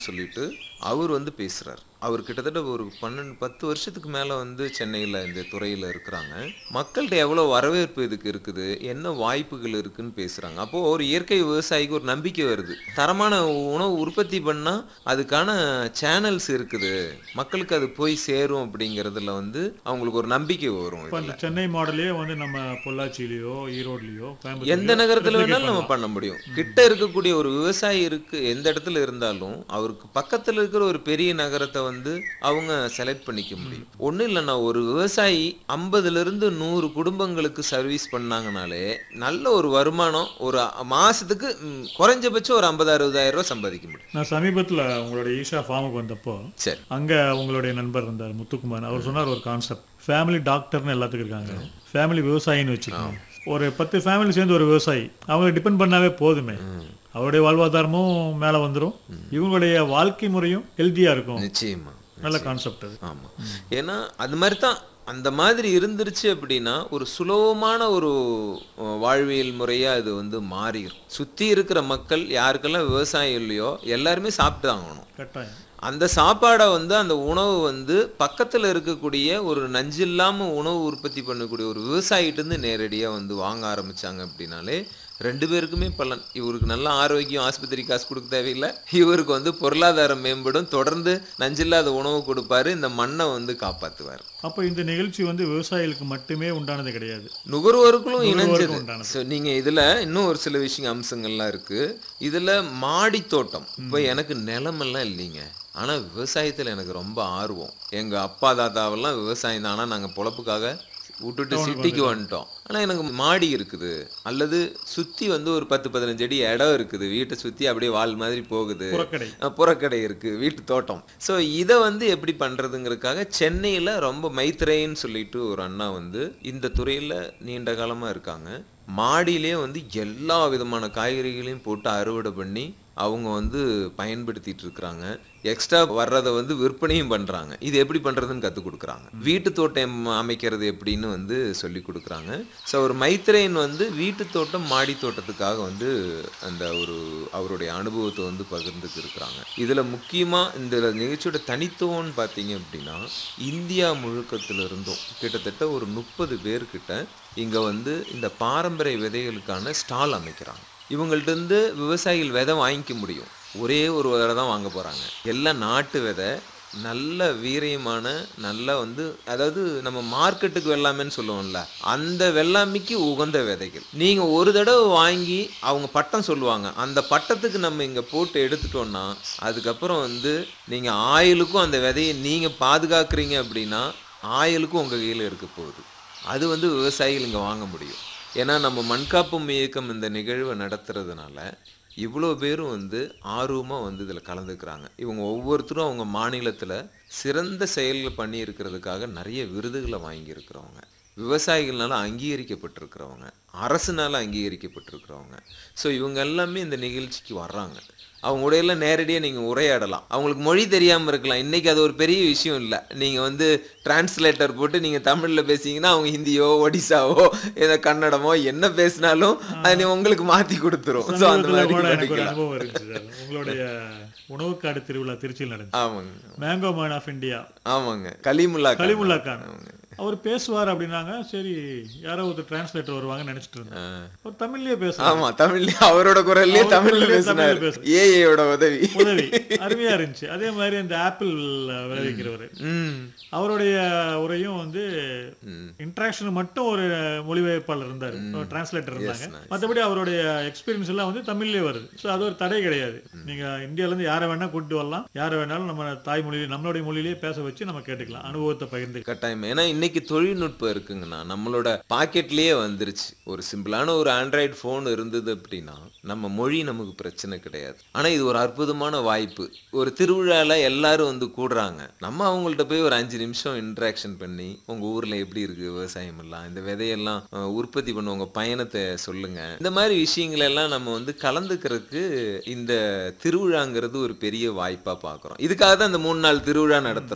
சொல்லிட்டு அவர் வந்து பேசுறார் அவர் கிட்டத்தட்ட ஒரு பன்னெண்டு பத்து வருஷத்துக்கு மேல வந்து சென்னையில இந்த துறையில இருக்கிறாங்க மக்கள்கிட்ட எவ்வளவு வரவேற்பு இதுக்கு இருக்குது என்ன வாய்ப்புகள் இருக்குன்னு பேசுறாங்க அப்போ ஒரு இயற்கை விவசாயிக்கு ஒரு நம்பிக்கை வருது தரமான உணவு உற்பத்தி பண்ணா அதுக்கான சேனல்ஸ் இருக்குது மக்களுக்கு அது போய் சேரும் அப்படிங்கறதுல வந்து அவங்களுக்கு ஒரு நம்பிக்கை வரும் இப்போ இதுல. அந்த சென்னை மாடலே வந்து நம்ம பொள்ளாச்சியிலயோ ஈரோட்லயோ எந்த நகரத்துல வேணாலும் நம்ம பண்ண முடியும் கிட்ட இருக்கக்கூடிய ஒரு விவசாயி இருக்கு எந்த இடத்துல இருந்தாலும் அவருக்கு பக்கத்துல இருக்கிற ஒரு பெரிய நகரத்தை வந்து அவங்க செலக்ட் பண்ணிக்க முடியும் ஒண்ணும் இல்லைன்னா ஒரு விவசாயி ஐம்பதுல இருந்து நூறு குடும்பங்களுக்கு சர்வீஸ் பண்ணாங்கனாலே நல்ல ஒரு வருமானம் ஒரு மாசத்துக்கு ம், குறைஞ்சபட்சம் ஒரு ஐம்பது அறுபதாயிரம் ரூபாய் சம்பாதிக்க முடியும் நான் சமீபத்துல உங்களுடைய ஈஷா ஃபார்முக்கு வந்தப்போ சரி அங்க உங்களுடைய நண்பர் இருந்தார் முத்துக்குமார் அவர் சொன்னார் ஒரு கான்செப்ட் ஃபேமிலி டாக்டர்னு எல்லாத்துக்கும் இருக்காங்க ஃபேமிலி விவசாயின்னு வச்சுக்கோங்க ஒரு பத்து ஃபேமிலி சேர்ந்து ஒரு விவசாயி அவங்களை டிபெண்ட் பண்ணாவே போதுமே அவருடைய வாழ்வாதாரமும் மேல வந்துரும் இவங்களுடைய வாழ்க்கை முறையும் ஹெல்த்தியா இருக்கும் நிச்சயமா நல்ல கான்செப்ட் அது ஆமா ஏன்னா அது மாதிரி தான் அந்த மாதிரி இருந்துருச்சு அப்படின்னா ஒரு சுலபமான ஒரு அஹ், வாழ்வியல் முறையா இது வந்து மாறிடும் சுத்தி இருக்கிற மக்கள் யாருக்கெல்லாம் விவசாயம் இல்லையோ எல்லாருமே சாப்பிட்டு தான் ஆகணும் கட்டாயம் அந்த சாப்பாடை வந்து அந்த உணவு வந்து பக்கத்துல இருக்கக்கூடிய ஒரு நஞ்சு இல்லாம உணவு உற்பத்தி பண்ணக்கூடிய ஒரு விவசாயிகிட்ட இருந்து நேரடியா வந்து வாங்க ஆரம்பிச்சாங்க அப்படின்னாலே ரெண்டு பேருக்குமே பலன் இவருக்கு நல்ல ஆரோக்கியம் ஆஸ்பத்திரி காசு கொடுக்க தேவையில்லை இவருக்கு வந்து பொருளாதாரம் மேம்படும் தொடர்ந்து நஞ்சில்லாத உணவு கொடுப்பாரு இந்த மண்ணை வந்து காப்பாத்துவார் அப்போ இந்த நிகழ்ச்சி வந்து விவசாயிகளுக்கு மட்டுமே உண்டானது கிடையாது நுகர்வோருக்கும் இணைஞ்சது உண்டானது. So, நீங்க இதுல இன்னும் ஒரு சில விஷயம் அம்சங்கள்லாம் இருக்கு இதுல மாடி தோட்டம் இப்போ எனக்கு நிலமெல்லாம் இல்லைங்க ஆனா விவசாயத்துல எனக்கு ரொம்ப ஆர்வம் எங்க அப்பா தாத்தாவெல்லாம் விவசாயம் தான் ஆனா நாங்க பொழப்புக்காக விட்டுட்டு சிட்டிக்கு வந்துட்டோம் ஆனா எனக்கு மாடி இருக்குது அல்லது சுத்தி வந்து ஒரு பத்து பதினஞ்சு அடி இடம் இருக்குது வீட்டை சுத்தி அப்படியே வால் மாதிரி போகுது புறக்கடை அஹ் புறக்கடை இருக்கு வீட்டு தோட்டம் ஸோ இதை வந்து எப்படி பண்றதுங்கிறதுக்காக சென்னையில ரொம்ப மைத்ரேன்னு சொல்லிட்டு ஒரு அண்ணா வந்து இந்த துறையில நீண்ட காலமா இருக்காங்க மாடியிலே வந்து எல்லா விதமான காய்கறிகளையும் போட்டு அறுவடை பண்ணி அவங்க வந்து பயன்படுத்திட்டு இருக்கிறாங்க எக்ஸ்ட்ரா வர்றதை வந்து விற்பனையும் பண்றாங்க இது எப்படி பண்றதுன்னு கற்றுக் கொடுக்குறாங்க வீட்டு தோட்டம் அமைக்கிறது எப்படின்னு வந்து சொல்லி கொடுக்குறாங்க ஸோ ஒரு மைத்ரேயன் வந்து வீட்டு தோட்டம் மாடி தோட்டத்துக்காக வந்து அந்த ஒரு அவருடைய அனுபவத்தை வந்து பகிர்ந்துக்கு இருக்கிறாங்க இதுல முக்கியமா இந்த நிகழ்ச்சியோட தனித்துவம்னு பார்த்தீங்க அப்படின்னா இந்தியா முழுக்கத்துல இருந்தும் கிட்டத்தட்ட ஒரு முப்பது பேர்கிட்ட இங்க வந்து இந்த பாரம்பரிய விதைகளுக்கான ஸ்டால் அமைக்கிறாங்க இவங்கள்ட்ட இருந்து விவசாயிகள் விதை வாங்கிக்க முடியும் ஒரே ஒரு விதை தான் வாங்க போறாங்க எல்லாம் நாட்டு விதை நல்ல வீரியமான நல்ல வந்து அதாவது நம்ம மார்க்கெட்டுக்கு வெள்ளாமைன்னு சொல்லுவோம்ல அந்த வெள்ளாமைக்கு உகந்த விதைகள் நீங்க ஒரு தடவை வாங்கி அவங்க பட்டம் சொல்லுவாங்க அந்த பட்டத்துக்கு நம்ம இங்க போட்டு எடுத்துட்டோம்னா அதுக்கப்புறம் வந்து நீங்க ஆயிலுக்கும் அந்த விதையை நீங்க பாதுகாக்கிறீங்க அப்படின்னா ஆயிலுக்கும் உங்க கையில இருக்க போகுது அது வந்து விவசாயிகள் இங்க வாங்க முடியும் ஏன்னா நம்ம மண்காப்பும் இயக்கம் இந்த நிகழ்வை நடத்துறதுனால இவ்வளோ பேரும் வந்து ஆர்வமாக வந்து இதில் கலந்துக்கிறாங்க இவங்க ஒவ்வொருத்தரும் அவங்க மாநிலத்தில் சிறந்த செயல்கள் பண்ணியிருக்கிறதுக்காக நிறைய விருதுகளை வாங்கியிருக்கிறவங்க விவசாயிகள்னால அங்கீகரிக்கப்பட்டிருக்கிறவங்க அரசுனால அங்கீகரிக்கப்பட்டிருக்கிறவங்க ஸோ இவங்க எல்லாமே இந்த நிகழ்ச்சிக்கு வர்றாங்க அவங்க உடையெல்லாம் நேரடியாக நீங்கள் உரையாடலாம் அவங்களுக்கு மொழி தெரியாமல் இருக்கலாம் இன்றைக்கி அது ஒரு பெரிய விஷயம் இல்லை நீங்கள் வந்து டிரான்ஸ்லேட்டர் போட்டு நீங்கள் தமிழில் பேசிங்கன்னா அவங்க ஹிந்தியோ ஒடிசாவோ ஏதோ கன்னடமோ என்ன பேசினாலும் அது நீ உங்களுக்கு மாற்றி கொடுத்துரும் ஸோ அந்த சமீபத்துல மாதிரி கூட எனக்கு ஒரு பண்ணிக்கலாம் அனுபவம் இருந்துச்சு சார். உங்களுடைய உணவுக்காடு திருவிழா திருச்சியில் நடந்துச்சு ஆமாங்க மேங்கோ மேன் ஆஃப் இந்தியா ஆமாங்க கலிமுல்லா கான். கலிமுல்லா கான் ஆமாங்க. அவர் பேசுவார் அப்படின்னாங்க சரி யாரோ ஒருத்தர் டிரான்ஸ்லேட்டர் வருவாங்கன்னு நினைச்சிட்டு இருந்தேன் அவர் தமிழ்லயே பேசுறாரு ஆமா தமிழ்லயே அவரோட குரல்லயே அவர் தமிழ்ல குரல்லயே பேசினார் தமிழ்ல பேசு. ஏஐயோட உதவி உதவி அருமையா இருந்துச்சு அதே மாதிரி அந்த ஆப்பிள் விளைவிக்கிறவர் ம் அவருடைய உரையும் வந்து இன்ட்ராக்ஷன் மட்டும் ஒரு மொழிபெயர்ப்பாளர் இருந்தார் டிரான்ஸ்லேட்டர் இருந்தாங்க மற்றபடி அவருடைய எக்ஸ்பீரியன்ஸ் எல்லாம் வந்து தமிழ்லயே வருது ஸோ அது ஒரு தடை கிடையாது நீங்க இந்தியால இருந்து யாரை வேணா கூட்டிட்டு வரலாம் யாரை வேணாலும் நம்ம தாய்மொழியில நம்மளுடைய மொழியிலேயே பேச வச்சு நம்ம கேட்டுக்கலாம் அனுபவத்தை பகிர்ந்து கட்டாயம் ஏன்னா இன்னைக்கு தொழில்நுட்பம் இருக்குங்கண்ணா நம்மளோட பாக்கெட்லயே வந்துருச்சு ஒரு சிம்பிளான ஒரு ஆண்ட்ராய்டு ஃபோன் இருந்தது அப்படின்னா நம்ம மொழி நமக்கு பிரச்சனை கிடையாது ஆனா இது ஒரு அற்புதமான வாய்ப்பு ஒரு திருவிழால எல்லாரும் வந்து கூடுறாங்க நம்ம அவங்கள்ட்ட போய் ஒரு அஞ்சு நிமிஷம் இன்ட்ராக்ஷன் பண்ணி உங்க ஊர்ல எப்படி இருக்கு விவசாயம் எல்லாம் இந்த விதையெல்லாம் அஹ், உற்பத்தி பண்ண உங்க பயணத்தை சொல்லுங்க இந்த மாதிரி விஷயங்கள் எல்லாம் நம்ம வந்து கலந்துக்கிறதுக்கு இந்த திருவிழாங்கிறது ஒரு பெரிய வாய்ப்பா பார்க்குறோம் இதுக்காக தான் இந்த மூணு நாள் திருவிழா நடத்துறோம்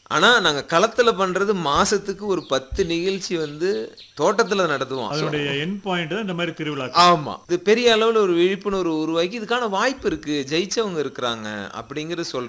ஆனா நாங்க களத்துல பண்றது மாசத்துக்கு ஒரு பத்து நிகழ்ச்சி வந்து தோட்டத்துல நடத்துவோம் அதனுடைய என் பாயிண்ட் தான் இந்த மாதிரி திருவிழா ஆமா இது பெரிய அளவுல ஒரு விழிப்புணர்வு உருவாக்கி இதுக்கான வாய்ப்பு இருக்கு ஜெயிச்சவங்க இருக்கிறாங்க அப்படிங்கிற சொல்ற